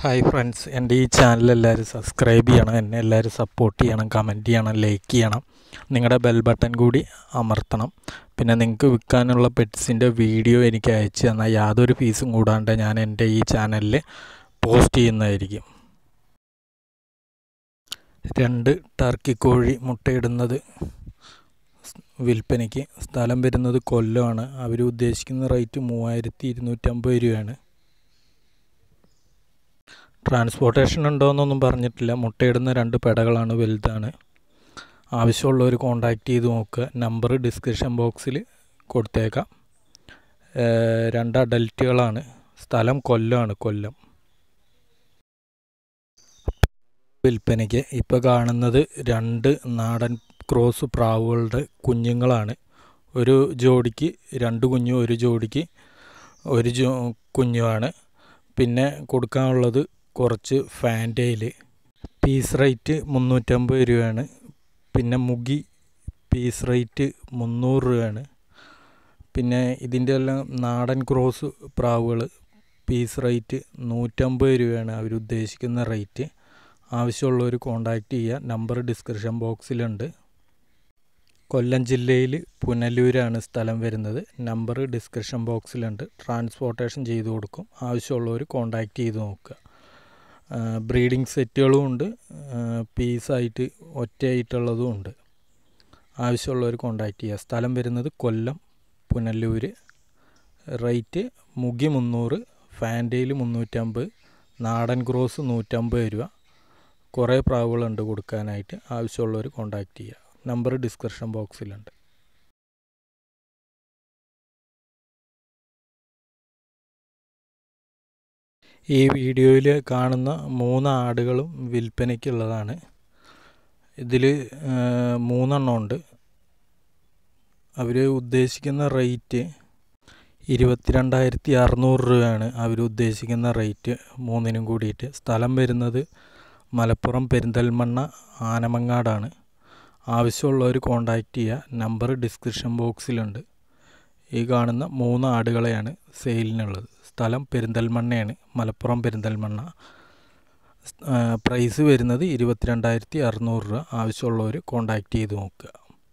hi friends എൻ്റെ ഈ channel എല്ലാവരും സബ്സ്ക്രൈബ് ചെയ്യണം എന്നെ എല്ലാവരും സപ്പോർട്ട് ചെയ്യണം കമൻറ്റ് ചെയ്യണം ലൈക്ക് ചെയ്യണം നിങ്ങളുടെ ബെൽ ബട്ടൺ കൂടി അമർത്തണം പിന്നെ നിങ്ങൾക്ക് വിൽക്കാനുള്ള പെറ്റ്സിൻ്റെ വീഡിയോ എനിക്ക് അയച്ചു തന്നാൽ യാതൊരു ഫീസും കൂടാണ്ട് ഞാൻ എൻ്റെ ഈ ചാനലിൽ പോസ്റ്റ് ചെയ്യുന്നതായിരിക്കും രണ്ട് ടർക്കി കോഴി മുട്ടയിടുന്നത് വിൽപ്പനയ്ക്ക് സ്ഥലം വരുന്നത് കൊല്ലമാണ് അവർ ഉദ്ദേശിക്കുന്ന റേറ്റ് മൂവായിരത്തി ഇരുന്നൂറ്റമ്പത് രൂപയാണ് ട്രാൻസ്പോർട്ടേഷൻ ഉണ്ടോയെന്നൊന്നും പറഞ്ഞിട്ടില്ല മുട്ടയിടുന്ന രണ്ട് പെടകളാണ് വലുതാണ് ആവശ്യമുള്ളവർ കോണ്ടാക്ട് ചെയ്ത് നോക്കുക നമ്പർ ഡിസ്ക്രിപ്ഷൻ ബോക്സിൽ കൊടുത്തേക്കാം രണ്ട് അഡൽറ്റുകളാണ് സ്ഥലം കൊല്ലമാണ് കൊല്ലം വിൽപ്പനയ്ക്ക് ഇപ്പോൾ കാണുന്നത് രണ്ട് നാടൻ ക്രോസ് പ്രാവുകളുടെ കുഞ്ഞുങ്ങളാണ് ഒരു ജോഡിക്ക് രണ്ട് കുഞ്ഞും ഒരു ജോഡിക്ക് ഒരു ജോ കുഞ്ഞുമാണ് പിന്നെ കൊടുക്കാനുള്ളത് കുറച്ച് ഫാൻറ്റയിൽ പീസ് റേറ്റ് മുന്നൂറ്റമ്പത് രൂപയാണ് പിന്നെ മുഗി പീസ് റേറ്റ് മുന്നൂറ് രൂപയാണ് പിന്നെ ഇതിൻ്റെ എല്ലാം നാടൻ ക്രോസ് പ്രാവുകൾ പീസ് റേറ്റ് നൂറ്റമ്പത് രൂപയാണ് അവർ ഉദ്ദേശിക്കുന്ന റേറ്റ് ആവശ്യമുള്ളവർ കോണ്ടാക്റ്റ് ചെയ്യുക നമ്പർ ഡിസ്ക്രിപ്ഷൻ ബോക്സിലുണ്ട് കൊല്ലം ജില്ലയിൽ പുനലൂരാണ് സ്ഥലം വരുന്നത് നമ്പർ ഡിസ്ക്രിപ്ഷൻ ബോക്സിലുണ്ട് ട്രാൻസ്പോർട്ടേഷൻ ചെയ്തു കൊടുക്കും ആവശ്യമുള്ളവർ കോണ്ടാക്റ്റ് ചെയ്ത് നോക്കുക ബ്രീഡിംഗ് സെറ്റുകളും ഉണ്ട് പീസായിട്ട് ഒറ്റയായിട്ടുള്ളതും ഉണ്ട് ആവശ്യമുള്ളവർ കോണ്ടാക്റ്റ് ചെയ്യുക സ്ഥലം വരുന്നത് കൊല്ലം പുനലൂർ റേറ്റ് മുഗി മുന്നൂറ് ഫാൻറ്റയിൽ മുന്നൂറ്റമ്പത് നാടൻ ക്രോസ് നൂറ്റമ്പത് രൂപ കുറേ പ്രാവുകളുണ്ട് കൊടുക്കാനായിട്ട് ആവശ്യമുള്ളവർ കോണ്ടാക്റ്റ് ചെയ്യുക നമ്പർ ഡിസ്ക്രിപ്ഷൻ ബോക്സിലുണ്ട് ഈ വീഡിയോയിൽ കാണുന്ന മൂന്ന് ആടുകളും വിൽപ്പനയ്ക്കുള്ളതാണ് ഇതിൽ മൂന്നെണ്ണം ഉണ്ട് അവർ ഉദ്ദേശിക്കുന്ന റേറ്റ് ഇരുപത്തിരണ്ടായിരത്തി അറുന്നൂറ് രൂപയാണ് അവർ ഉദ്ദേശിക്കുന്ന റേറ്റ് മൂന്നിനും കൂടിയിട്ട് സ്ഥലം വരുന്നത് മലപ്പുറം പെരിന്തൽമണ്ണ ആനമങ്ങാടാണ് ആവശ്യമുള്ളവർ കോണ്ടാക്റ്റ് ചെയ്യുക നമ്പർ ഡിസ്ക്രിപ്ഷൻ ബോക്സിലുണ്ട് ഈ കാണുന്ന മൂന്ന് ആടുകളെയാണ് സെയിലിനുള്ളത് സ്ഥലം പെരിന്തൽമണ്ണയാണ് മലപ്പുറം പെരിന്തൽമണ്ണ പ്രൈസ് വരുന്നത് ഇരുപത്തിരണ്ടായിരത്തി അറുന്നൂറ് രൂപ ആവശ്യമുള്ളവർ കോണ്ടാക്റ്റ് ചെയ്ത് നോക്കുക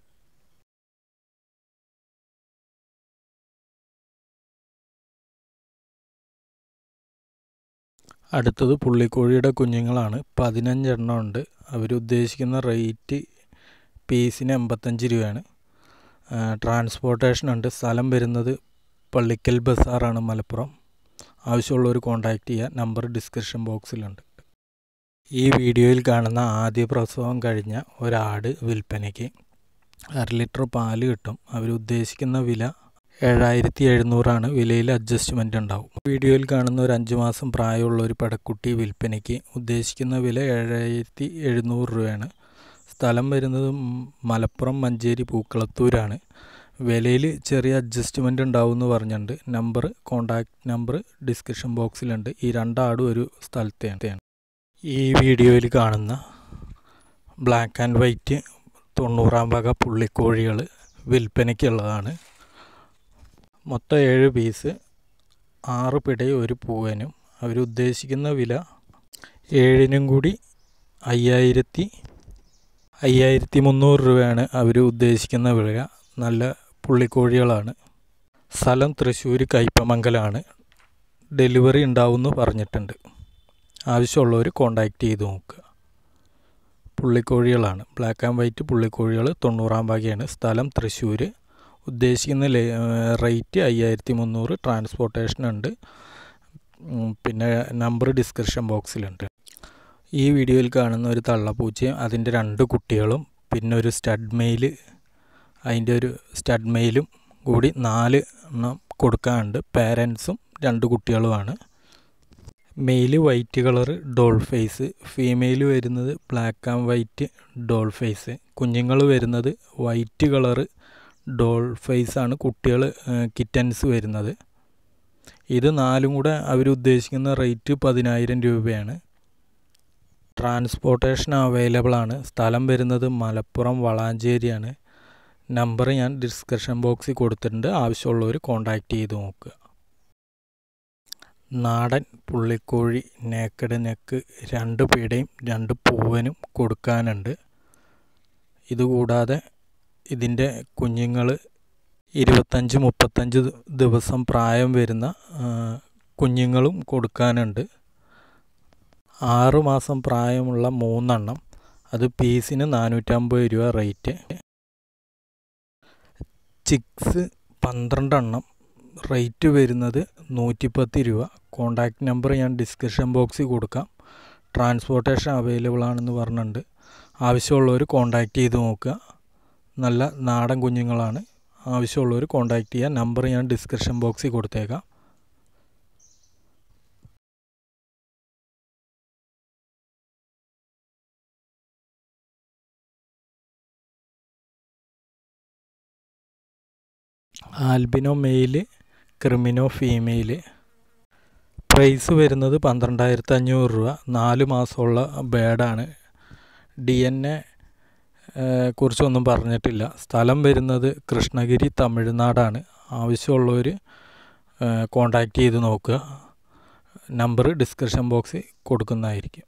അടുത്തത് പുള്ളിക്കോഴിയുടെ കുഞ്ഞുങ്ങളാണ് പതിനഞ്ചെണ്ണം ഉണ്ട് അവരുദ്ദേശിക്കുന്ന റേറ്റ് പീസിന് എൺപത്തഞ്ച് രൂപയാണ് ട്രാൻസ്പോർട്ടേഷൻ ഉണ്ട് സ്ഥലം വരുന്നത് പള്ളിക്കൽ ബസാറാണ് മലപ്പുറം ആവശ്യമുള്ളവർ കോണ്ടാക്ട് ചെയ്യുക നമ്പർ ഡിസ്ക്രിപ്ഷൻ ബോക്സിലുണ്ട് ഈ വീഡിയോയിൽ കാണുന്ന ആദ്യ പ്രസവം കഴിഞ്ഞ ഒരാട് വിൽപ്പനയ്ക്ക് അര ലിറ്റർ പാല് കിട്ടും അവരുദ്ദേശിക്കുന്ന വില ഏഴായിരത്തി എഴുന്നൂറാണ് വിലയിൽ അഡ്ജസ്റ്റ്മെൻ്റ് ഉണ്ടാവും വീഡിയോയിൽ കാണുന്ന ഒരു അഞ്ച് മാസം പ്രായമുള്ള ഒരു പടക്കുട്ടി വിൽപ്പനയ്ക്ക് ഉദ്ദേശിക്കുന്ന വില ഏഴായിരത്തി എഴുന്നൂറ് രൂപയാണ് സ്ഥലം വരുന്നത് മലപ്പുറം മഞ്ചേരി പൂക്കളത്തൂരാണ് വിലയിൽ ചെറിയ അഡ്ജസ്റ്റ്മെൻ്റ് ഉണ്ടാവും എന്ന് പറഞ്ഞിട്ടുണ്ട് നമ്പർ കോണ്ടാക്ട് നമ്പർ ഡിസ്ക്രിപ്ഷൻ ബോക്സിലുണ്ട് ഈ രണ്ടാടും ഒരു സ്ഥലത്തെയാണ് ഈ വീഡിയോയിൽ കാണുന്ന ബ്ലാക്ക് ആൻഡ് വൈറ്റ് തൊണ്ണൂറാം വക പുള്ളിക്കോഴികൾ വിൽപ്പനയ്ക്കുള്ളതാണ് മൊത്തം ഏഴ് പീസ് ആറ് പിടയും ഒരു പൂവനും അവരുദ്ദേശിക്കുന്ന വില ഏഴിനും കൂടി അയ്യായിരത്തി അയ്യായിരത്തി മുന്നൂറ് രൂപയാണ് അവർ ഉദ്ദേശിക്കുന്ന വില നല്ല പുള്ളിക്കോഴികളാണ് സ്ഥലം തൃശ്ശൂർ കയ്പമംഗലാണ് ഡെലിവറി ഉണ്ടാവുമെന്ന് പറഞ്ഞിട്ടുണ്ട് ആവശ്യമുള്ളവർ കോണ്ടാക്റ്റ് ചെയ്ത് നോക്കുക പുള്ളിക്കോഴികളാണ് ബ്ലാക്ക് ആൻഡ് വൈറ്റ് പുള്ളിക്കോഴികൾ തൊണ്ണൂറാം ഭാഗയാണ് സ്ഥലം തൃശ്ശൂർ ഉദ്ദേശിക്കുന്ന റേറ്റ് അയ്യായിരത്തി മുന്നൂറ് ട്രാൻസ്പോർട്ടേഷൻ ഉണ്ട് പിന്നെ നമ്പർ ഡിസ്ക്രിപ്ഷൻ ബോക്സിലുണ്ട് ഈ വീഡിയോയിൽ കാണുന്ന ഒരു തള്ളപ്പൂച്ചയും അതിൻ്റെ രണ്ട് കുട്ടികളും പിന്നെ ഒരു സ്റ്റഡ് മെയിൽ അതിൻ്റെ ഒരു സ്റ്റഡ് മെയിലും കൂടി നാല് എണ്ണം കൊടുക്കാനുണ്ട് പേരൻസും രണ്ട് കുട്ടികളുമാണ് male white colour doll face female വരുന്നത് black and white doll face കുഞ്ഞുങ്ങൾ വരുന്നത് വൈറ്റ് കളറ് ഡോൾ ഫേസ് ആണ് കുട്ടികൾ കിറ്റൻസ് വരുന്നത് ഇത് നാലും കൂടെ അവരുദ്ദേശിക്കുന്ന റേറ്റ് പതിനായിരം രൂപയാണ് ട്രാൻസ്പോർട്ടേഷൻ അവൈലബിൾ ആണ് സ്ഥലം വരുന്നത് മലപ്പുറം വളാഞ്ചേരിയാണ് നമ്പർ ഞാൻ ഡിസ്ക്രിപ്ഷൻ ബോക്സിൽ കൊടുത്തിട്ടുണ്ട് ആവശ്യമുള്ളവർ കോണ്ടാക്റ്റ് ചെയ്ത് നോക്കുക നാടൻ പുള്ളിക്കോഴി നേക്കഡ് നെക്ക് രണ്ട് പീടയും രണ്ട് പൂവനും കൊടുക്കാനുണ്ട് ഇതുകൂടാതെ ഇതിൻ്റെ കുഞ്ഞുങ്ങൾ ഇരുപത്തഞ്ച് മുപ്പത്തഞ്ച് ദിവസം പ്രായം വരുന്ന കുഞ്ഞുങ്ങളും കൊടുക്കാനുണ്ട് ആറ് മാസം പ്രായമുള്ള മൂന്നെണ്ണം അത് പീസിന് നാനൂറ്റമ്പത് രൂപ റേറ്റ് ചിക്സ് പന്ത്രണ്ടെണ്ണം റേറ്റ് വരുന്നത് നൂറ്റിപ്പത്ത് രൂപ കോണ്ടാക്റ്റ് നമ്പർ ഞാൻ ഡിസ്ക്രിപ്ഷൻ ബോക്സിൽ കൊടുക്കാം ട്രാൻസ്പോർട്ടേഷൻ അവൈലബിൾ ആണെന്ന് പറഞ്ഞിട്ടുണ്ട് ആവശ്യമുള്ളവർ കോണ്ടാക്റ്റ് ചെയ്ത് നോക്കുക നല്ല നാടൻ കുഞ്ഞുങ്ങളാണ് ആവശ്യമുള്ളവർ കോണ്ടാക്റ്റ് ചെയ്യുക നമ്പർ ഞാൻ ഡിസ്ക്രിപ്ഷൻ ബോക്സിൽ കൊടുത്തേക്കാം albino male creamino female price വരുന്നത് പന്ത്രണ്ടായിരത്തി അഞ്ഞൂറ് രൂപ നാല് മാസമുള്ള ബേഡാണ് ഡി എൻ എ കുറിച്ചൊന്നും പറഞ്ഞിട്ടില്ല സ്ഥലം വരുന്നത് കൃഷ്ണഗിരി തമിഴ്നാടാണ് ആവശ്യമുള്ളവർ കോണ്ടാക്റ്റ് ചെയ്ത് നോക്കുക നമ്പർ ഡിസ്ക്രിപ്ഷൻ ബോക്സിൽ കൊടുക്കുന്നതായിരിക്കും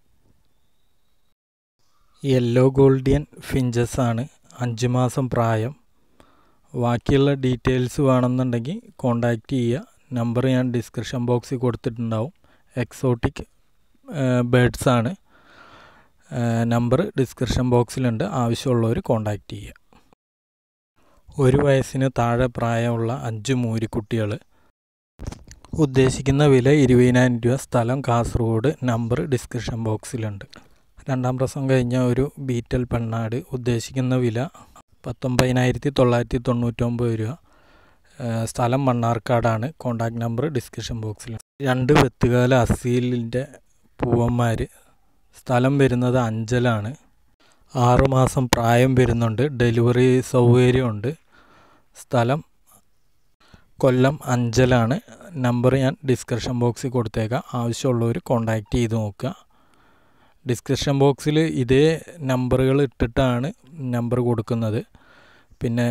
യെല്ലോ ഗോൾഡിയൻ ഫിഞ്ചസ് ആണ് അഞ്ച് മാസം പ്രായം ബാക്കിയുള്ള ഡീറ്റെയിൽസ് വേണമെന്നുണ്ടെങ്കിൽ കോണ്ടാക്റ്റ് ചെയ്യുക നമ്പർ ഞാൻ ഡിസ്ക്രിപ്ഷൻ ബോക്സിൽ കൊടുത്തിട്ടുണ്ടാവും എക്സോട്ടിക് ബേഡ്സ് ആണ് നമ്പർ ഡിസ്ക്രിപ്ഷൻ ബോക്സിലുണ്ട് ആവശ്യമുള്ളവർ കോണ്ടാക്റ്റ് ചെയ്യുക ഒരു വയസ്സിന് താഴെ പ്രായമുള്ള അഞ്ച് മൂരിക്കുട്ടികൾ ഉദ്ദേശിക്കുന്ന വില ഇരുപതിനായിരം രൂപ സ്ഥലം കാസർഗോഡ് നമ്പർ ഡിസ്ക്രിപ്ഷൻ ബോക്സിലുണ്ട് രണ്ടാം പ്രസവം കഴിഞ്ഞ ഒരു ബീറ്റൽ പെണ്ണാട് ഉദ്ദേശിക്കുന്ന വില പത്തൊമ്പതിനായിരത്തി തൊള്ളായിരത്തി തൊണ്ണൂറ്റൊമ്പത് രൂപ സ്ഥലം മണ്ണാർക്കാടാണ് കോണ്ടാക്ട് നമ്പർ ഡിസ്ക്രിപ്ഷൻ ബോക്സിൽ രണ്ട് വെത്തുകാല അസീലിൻ്റെ പൂവന്മാർ സ്ഥലം വരുന്നത് അഞ്ചലാണ് ആറുമാസം പ്രായം വരുന്നുണ്ട് ഡെലിവറി സൗകര്യമുണ്ട് സ്ഥലം കൊല്ലം അഞ്ചലാണ് നമ്പർ ഞാൻ ഡിസ്ക്രിപ്ഷൻ ബോക്സിൽ കൊടുത്തേക്കാം ആവശ്യമുള്ളവർ കോണ്ടാക്റ്റ് ചെയ്ത് നോക്കുക ഡിസ്ക്രിപ്ഷൻ ബോക്സിൽ ഇതേ നമ്പറുകൾ ഇട്ടിട്ടാണ് നമ്പർ കൊടുക്കുന്നത് പിന്നെ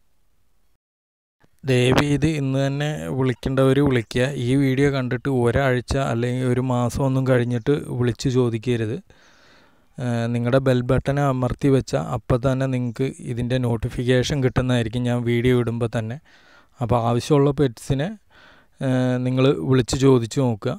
ദയവ് ചെയ്ത് ഇന്ന് തന്നെ വിളിക്കേണ്ടവർ വിളിക്കുക ഈ വീഡിയോ കണ്ടിട്ട് ഒരാഴ്ച അല്ലെങ്കിൽ ഒരു മാസം ഒന്നും കഴിഞ്ഞിട്ട് വിളിച്ച് ചോദിക്കരുത് നിങ്ങളുടെ ബെൽ ബട്ടൺ അമർത്തി വെച്ചാൽ അപ്പോൾ തന്നെ നിങ്ങൾക്ക് ഇതിൻ്റെ നോട്ടിഫിക്കേഷൻ കിട്ടുന്നതായിരിക്കും ഞാൻ വീഡിയോ ഇടുമ്പോൾ തന്നെ അപ്പോൾ ആവശ്യമുള്ള പെറ്റ്സിനെ നിങ്ങൾ വിളിച്ച് ചോദിച്ചു നോക്കുക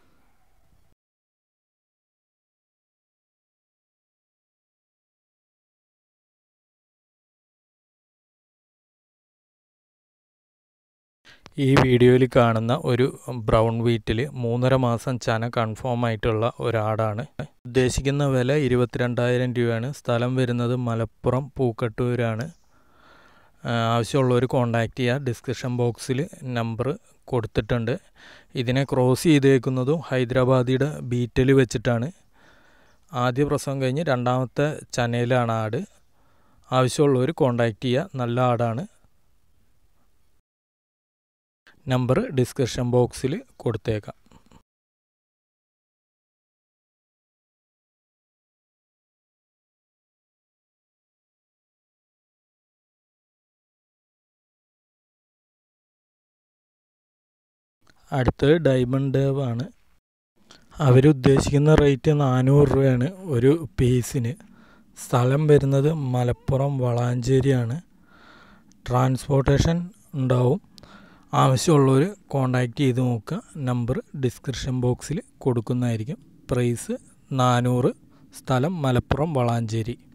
ഈ വീഡിയോയിൽ കാണുന്ന ഒരു ബ്രൗൺ വീറ്റിൽ മൂന്നര മാസം ചന കൺഫേം ആയിട്ടുള്ള ഒരാടാണ് ഉദ്ദേശിക്കുന്ന വില ഇരുപത്തിരണ്ടായിരം രൂപയാണ് സ്ഥലം വരുന്നത് മലപ്പുറം പൂക്കട്ടൂരാണ് ആവശ്യമുള്ളവർ കോണ്ടാക്റ്റ് ചെയ്യുക ഡിസ്ക്രിപ്ഷൻ ബോക്സിൽ നമ്പർ കൊടുത്തിട്ടുണ്ട് ഇതിനെ ക്രോസ് ചെയ്തേക്കുന്നതും ഹൈദരാബാദിയുടെ ബീറ്റൽ വെച്ചിട്ടാണ് ആദ്യ പ്രസവം കഴിഞ്ഞ് രണ്ടാമത്തെ ചനയിലാണ് ആട് ആവശ്യമുള്ളവർ കോണ്ടാക്റ്റ് ചെയ്യുക നല്ല ആടാണ് നമ്പർ ഡിസ്ക്രിപ്ഷൻ ബോക്സിൽ കൊടുത്തേക്കാം അടുത്തത് ഡയമണ്ട് ഡേവ് ആണ് അവരുദ്ദേശിക്കുന്ന റേറ്റ് നാനൂറ് രൂപയാണ് ഒരു പീസിന് സ്ഥലം വരുന്നത് മലപ്പുറം വളാഞ്ചേരിയാണ് ട്രാൻസ്പോർട്ടേഷൻ ഉണ്ടാവും ആവശ്യമുള്ളവർ കോണ്ടാക്റ്റ് ചെയ്ത് നോക്കുക നമ്പർ ഡിസ്ക്രിപ്ഷൻ ബോക്സിൽ കൊടുക്കുന്നതായിരിക്കും പ്രൈസ് നാനൂറ് സ്ഥലം മലപ്പുറം വളാഞ്ചേരി